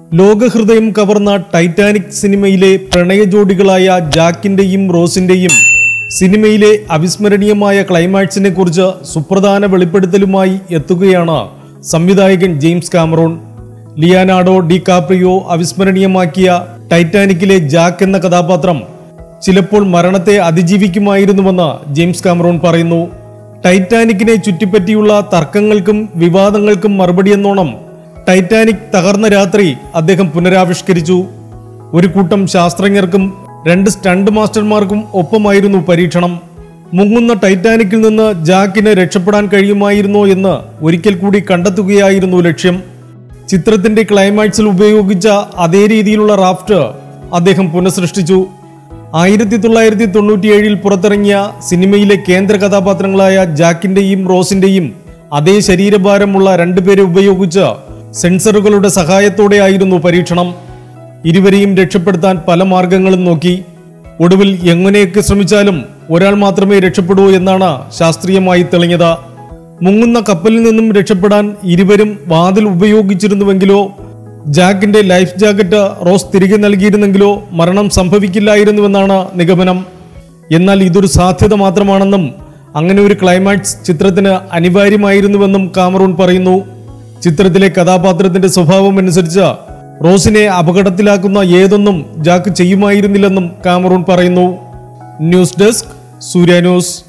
ലോകഹൃദയം കവർന്ന ടൈറ്റാനിക് സിനിമയിലെ പ്രണയ ജോഡികളായ ജാക്കിന്റെയും റോസിന്റെയും സിനിമയിലെ അവിസ്മരണീയമായ ക്ലൈമാക്സിനെ കുറിച്ച് സുപ്രധാന വെളിപ്പെടുത്തലുമായി എത്തുകയാണ് സംവിധായകൻ James Cameron Leonardo DiCaprio അവിസ്മരണീയമാക്കിയ ടൈറ്റാനിക്കിലെ ജാക്ക് എന്ന കഥാപാത്രം ചിലപ്പോൾ മരണത്തെ അതിജീവിക്കുമായിരുന്നുവെന്ന് ജെയിംസ് കാമറോൺ പറയുന്നു ടൈറ്റാനിക്കിനെ ചുറ്റിപ്പറ്റിയുള്ള തർക്കങ്ങൾക്കും വിവാദങ്ങൾക്കും മറുപടിയെന്നോണം ടൈറ്റാനിക് തകർന്ന രാത്രി അദ്ദേഹം പുനരാവിഷ്കരിച്ചു ഒരു കൂട്ടം ശാസ്ത്രജ്ഞർക്കും രണ്ട് സ്റ്റണ്ട് മാസ്റ്റർമാർക്കും ഒപ്പമായിരുന്നു പരീക്ഷണം മുങ്ങുന്ന ടൈറ്റാനിക്കിൽ നിന്ന് ജാക്കിന് രക്ഷപ്പെടാൻ കഴിയുമായിരുന്നോ എന്ന് ഒരിക്കൽ കൂടി കണ്ടെത്തുകയായിരുന്നു ലക്ഷ്യം ചിത്രത്തിന്റെ ക്ലൈമാക്സിൽ ഉപയോഗിച്ച അതേ രീതിയിലുള്ള റാഫ്റ്റ് അദ്ദേഹം പുനഃസൃഷ്ടിച്ചു ആയിരത്തി തൊള്ളായിരത്തി തൊണ്ണൂറ്റിയേഴിൽ പുറത്തിറങ്ങിയ സിനിമയിലെ കേന്ദ്ര കഥാപാത്രങ്ങളായ ജാക്കിന്റെയും റോസിന്റെയും അതേ ശരീരഭാരമുള്ള രണ്ടുപേരെ ഉപയോഗിച്ച് സെൻസറുകളുടെ സഹായത്തോടെയായിരുന്നു പരീക്ഷണം ഇരുവരെയും രക്ഷപ്പെടുത്താൻ പല മാർഗങ്ങളും നോക്കി ഒടുവിൽ എങ്ങനെയൊക്കെ ശ്രമിച്ചാലും ഒരാൾ മാത്രമേ രക്ഷപ്പെടൂ എന്നാണ് ശാസ്ത്രീയമായി തെളിഞ്ഞത് മുങ്ങുന്ന കപ്പലിൽ നിന്നും രക്ഷപ്പെടാൻ ഇരുവരും വാതിൽ ഉപയോഗിച്ചിരുന്നുവെങ്കിലോ ജാക്കിന്റെ ലൈഫ് ജാക്കറ്റ് റോസ് തിരികെ നൽകിയിരുന്നെങ്കിലോ മരണം സംഭവിക്കില്ലായിരുന്നുവെന്നാണ് നിഗമനം എന്നാൽ ഇതൊരു സാധ്യത മാത്രമാണെന്നും അങ്ങനെ ഒരു ക്ലൈമാക്സ് ചിത്രത്തിന് അനിവാര്യമായിരുന്നുവെന്നും കാമറൂൺ പറയുന്നു ചിത്രത്തിലെ കഥാപാത്രത്തിന്റെ സ്വഭാവം അനുസരിച്ച് റോസിനെ അപകടത്തിലാക്കുന്ന ഏതൊന്നും ജാക്ക് ചെയ്യുമായിരുന്നില്ലെന്നും കാമറൂൺ പറയുന്നു ന്യൂസ് ഡെസ്ക് സൂര്യ ന്യൂസ്